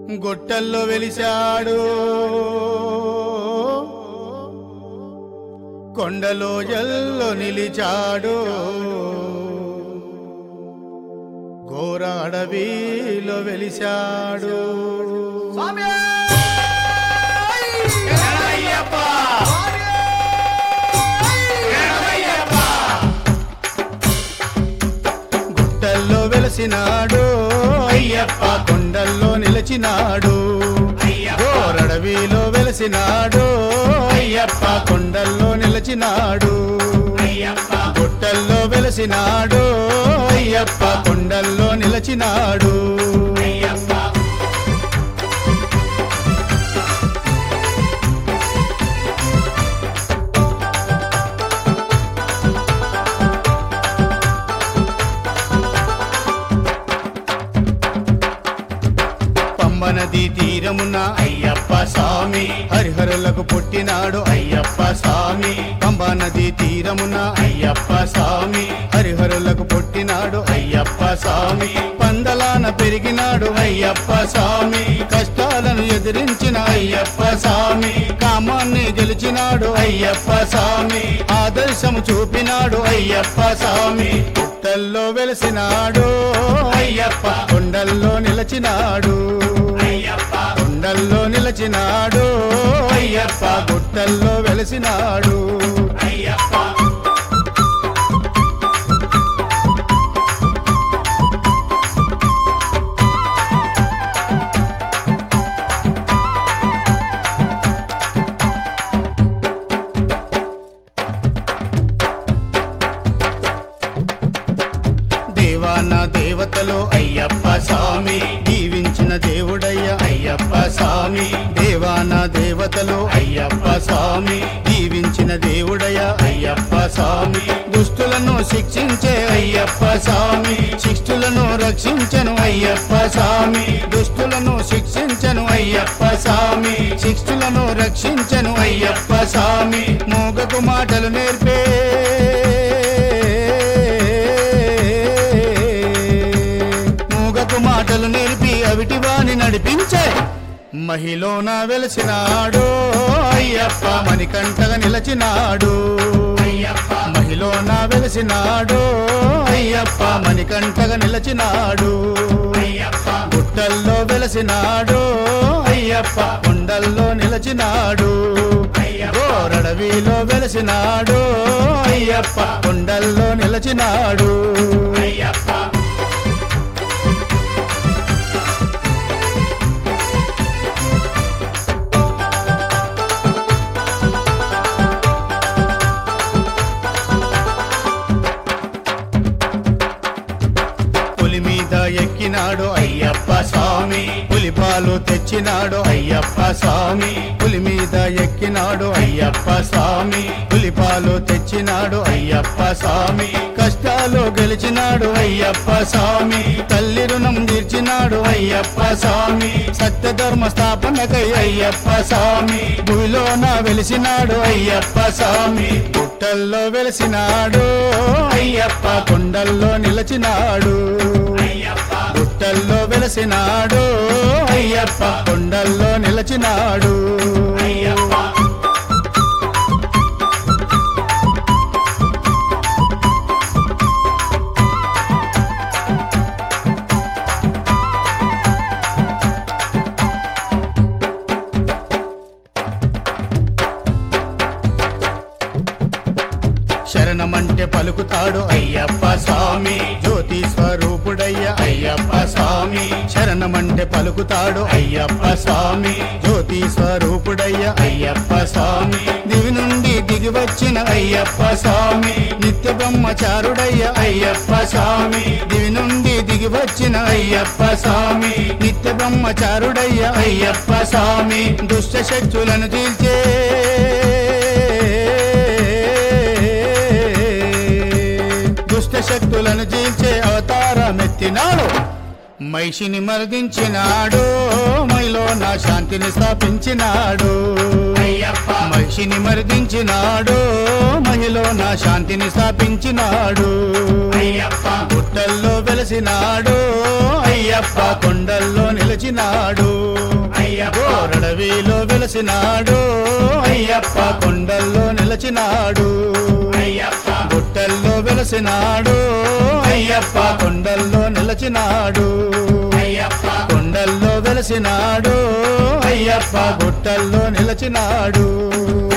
గొట్టల్లో వెలిశాడు కొండలో ఎల్లో నిలిచాడు ఘోర అడవిలో వెలిశాడు గుట్టల్లో వెలసినాడు అయ్యప్ప కొండల్లో నిలిచినాడు గోరడవిలో వెలసినాడు అయ్యప్ప కొండల్లో నిలిచినాడు గుట్టల్లో వెలసినాడు అయ్యప్ప కొండల్లో నిలిచినాడు పంబనది తీరమున అయ్యప్ప స్వామి హరిహరులకు పుట్టినాడు అయ్యప్ప స్వామి పంబనది తీరమున అయ్యప్ప స్వామి హరిహరులకు పుట్టినాడు అయ్యప్ప స్వామి పందలాన పెరిగినాడు అయ్యప్ప స్వామి కష్టాలను ఎదిరించిన అయ్యప్ప స్వామి కామాన్ని గెలిచినాడు అయ్యప్ప స్వామి ఆదర్శము చూపినాడు అయ్యప్ప స్వామి పుట్టల్లో వెలిసినాడు అయ్యప్ప కొండల్లో నిలచినాడు కొండల్లో నిలచినాడు అయ్యప్ప గుట్టల్లో వెలిసినాడు దేవాన దేవతలు అయ్యప్ప స్వామి దీవించిన దేవుడయ్య అయ్యప్ప స్వామి దేవాన దేవతలు అయ్యప్ప స్వామి దీవించిన దేవుడయ్య అయ్యప్ప స్వామి దుష్టులను శిక్షించే అయ్యప్ప స్వామి శిష్టులను రక్షించను అయ్యప్ప స్వామి దుష్టులను శిక్షించను అయ్యప్ప స్వామి శిష్టులను రక్షించను అయ్యప్ప స్వామి మూగకు మాటలు నేర్పే మూగకు మాటలు నేర్పి అవిటివాని నడిపించే మహిలోన వెలసినాడు అయ్యప్ప మణికంఠగా నిలచినాడు మహిలోన వెలసినాడు అయ్యప్ప మణికంఠగా నిలచినాడు గుట్టల్లో వెలసినాడు అయ్యప్ప కొండల్లో నిలచినాడు గోరడవిలో వెలసినాడు అయ్యప్ప కొండల్లో నిలచినాడు పులి మీద ఎక్కినాడు అయ్యప్ప స్వామి పులిపాలు తెచ్చినాడు అయ్యప్ప స్వామి పులి మీద ఎక్కినాడు అయ్యప్ప స్వామి పులిపాలు తెచ్చినాడు అయ్యప్ప స్వామి కష్టాలు గెలిచినాడు అయ్యప్ప స్వామి తల్లి రుణం తీర్చినాడు అయ్యప్ప స్వామి సత్యధర్మ స్థాపనకై అయ్యప్ప స్వామి భూమిలోన వెలిసినాడు అయ్యప్ప స్వామి పుట్టల్లో వెలిసినాడు అయ్యప్ప కొండల్లో నిలచినాడు గుట్టల్లో వెలసినాడు అయ్యప్ప కొండల్లో నిలచినాడు శరణమంటే పలుకుతాడు అయ్యప్ప స్వామి జ్యోతి స్వరూపుడయ్య అయ్యప్ప స్వామి శరణమంటే పలుకుతాడు అయ్యప్ప స్వామి జ్యోతి స్వరూపుడయ్య అయ్యప్ప స్వామి దివి నుండి దిగి వచ్చిన అయ్యప్ప స్వామి నిత్య బ్రహ్మచారుడయ్య అయ్యప్ప స్వామి దివి నుండి దిగి వచ్చిన అయ్యప్ప స్వామి నిత్య బ్రహ్మచారుడయ్య అయ్యప్ప స్వామి దుష్ట శక్తులను తీల్చే దుష్ట శక్తులను జీల్చే అవతారమెత్తినాడు మైషిని మర్దించినాడు మైలో నా శాంతిని స్థాపించినాడు అయ్యప్ప మహిషిని మర్దించినాడు మహిలో నా శాంతిని స్థాపించినాడు అయ్యప్ప గుట్టల్లో వెలసినాడు అయ్యప్ప కొండల్లో నిలిచినాడు అయ్యప్ప రడవిలో వెలసినాడు అయ్యప్ప కొండల్లో నిలిచినాడు అయ్యప్ప గుట్టల్లో వెలసినాడు అయ్యప్ప కొండల్లో నిలిచినాడు అయ్యప్ప కొండల్లో వెలసినాడు అయ్యప్ప గుట్టల్లో నిలిచినాడు